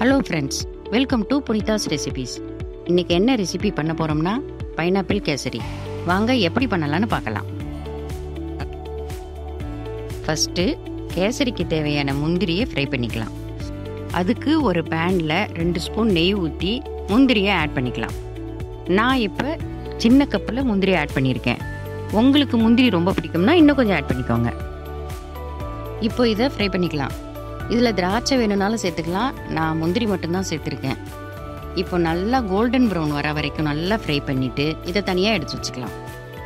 hello friends welcome to Punitha's recipes இன்னைக்கு என்ன recipe பண்ண போறோம்னா பைனாப்பிள் கேசரி வாங்க எப்படி பண்ணலாம்னு பார்க்கலாம் ஃபஸ்ட்டு கேசரிக்கு தேவையான முந்திரியை ஃப்ரை பண்ணிக்கலாம் அதுக்கு ஒரு பேனில் ரெண்டு ஸ்பூன் நெய் ஊற்றி முந்திரியை ஆட் பண்ணிக்கலாம் நான் இப்போ சின்ன கப்பில் முந்திரி ஆட் பண்ணியிருக்கேன் உங்களுக்கு முந்திரி ரொம்ப பிடிக்கும்னா இன்னும் கொஞ்சம் ஆட் பண்ணிக்கோங்க இப்போ இதை ஃப்ரை பண்ணிக்கலாம் இதில் திராட்சை வேணும்னாலும் சேர்த்துக்கலாம் நான் முந்திரி மட்டும்தான் சேர்த்துருக்கேன் இப்போ நல்லா கோல்டன் ப்ரௌன் வர வரைக்கும் நல்லா ஃப்ரை பண்ணிவிட்டு இதை தனியாக எடுத்து வச்சுக்கலாம்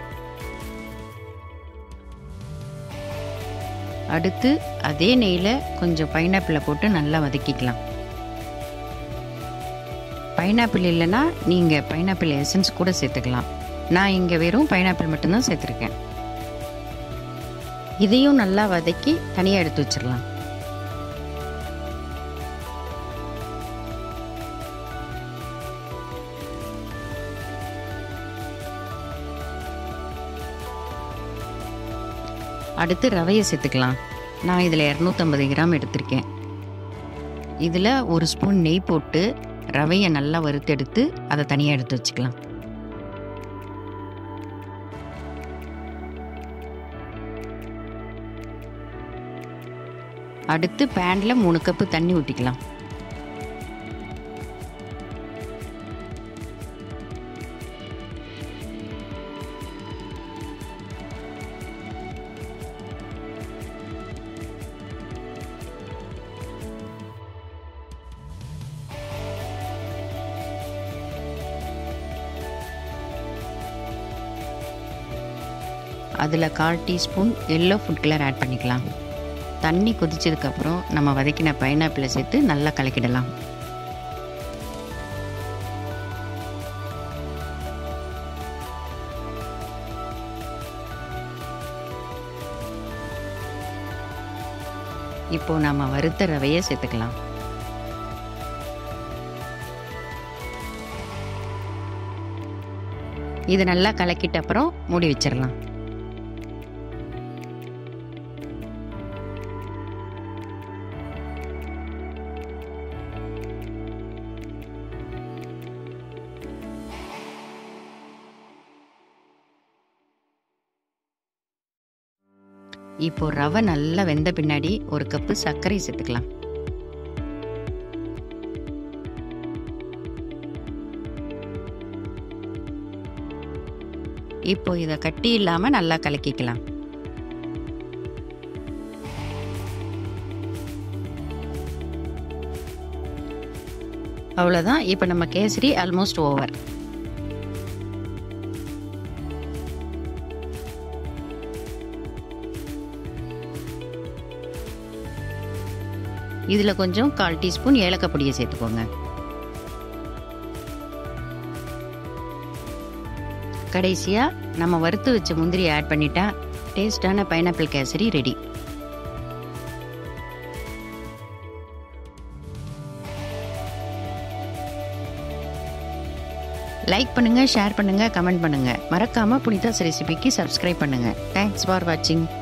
அடுத்து அதே நெய்யில் கொஞ்சம் பைனாப்பிளை போட்டு நல்லா வதக்கிக்கலாம் பைனாப்பிள் இல்லைன்னா நீங்கள் பைனாப்பிள் எசன்ஸ் கூட சேர்த்துக்கலாம் நான் இங்கே வெறும் பைனாப்பிள் மட்டும்தான் சேர்த்துருக்கேன் இதையும் நல்லா வதக்கி தனியாக எடுத்து வச்சிடலாம் அடுத்து ரவையை சேர்த்துக்கலாம் நான் இதில் இரநூத்தம்பது கிராம் எடுத்திருக்கேன் இதில் ஒரு ஸ்பூன் நெய் போட்டு ரவையை நல்லா வறுத்தெடுத்து அதை தனியாக எடுத்து வச்சுக்கலாம் அடுத்து பேனில் மூணு கப்பு தண்ணி ஊற்றிக்கலாம் அதில் கால் teaspoon yellow food colour add பண்ணிக்கலாம் தண்ணி கொதிச்சதுக்கப்புறம் நம்ம வதக்கின பைனாப்பிளை சேர்த்து நல்லா கலக்கிடலாம் இப்போ நம்ம வறுத்த ரவையை சேர்த்துக்கலாம் இது நல்லா கலக்கிட்ட அப்புறம் மூடி வச்சிடலாம் இப்போ ரவை நல்லா வெந்த பின்னாடி ஒரு கப்பு சர்க்கரை சேர்த்துக்கலாம் இப்போ இதை கட்டி இல்லாமல் நல்லா கலக்கிக்கலாம் அவ்வளோதான் இப்போ நம்ம கேசரி ஆல்மோஸ்ட் ஓவர் இதில் கொஞ்சம் கால் டீஸ்பூன் ஏலக்காய் பொடியை சேர்த்துக்கோங்க கடைசியாக நம்ம வறுத்து வச்ச முந்திரியை ஆட் பண்ணிட்டா டேஸ்டான பைனாப்பிள் கேசரி ரெடி லைக் பண்ணுங்க ஷேர் பண்ணுங்க கமெண்ட் பண்ணுங்க மறக்காம புனிதாஸ் ரெசிபிக்கு சப்ஸ்கிரைப் பண்ணுங்க தேங்க்ஸ் ஃபார் வாட்சிங்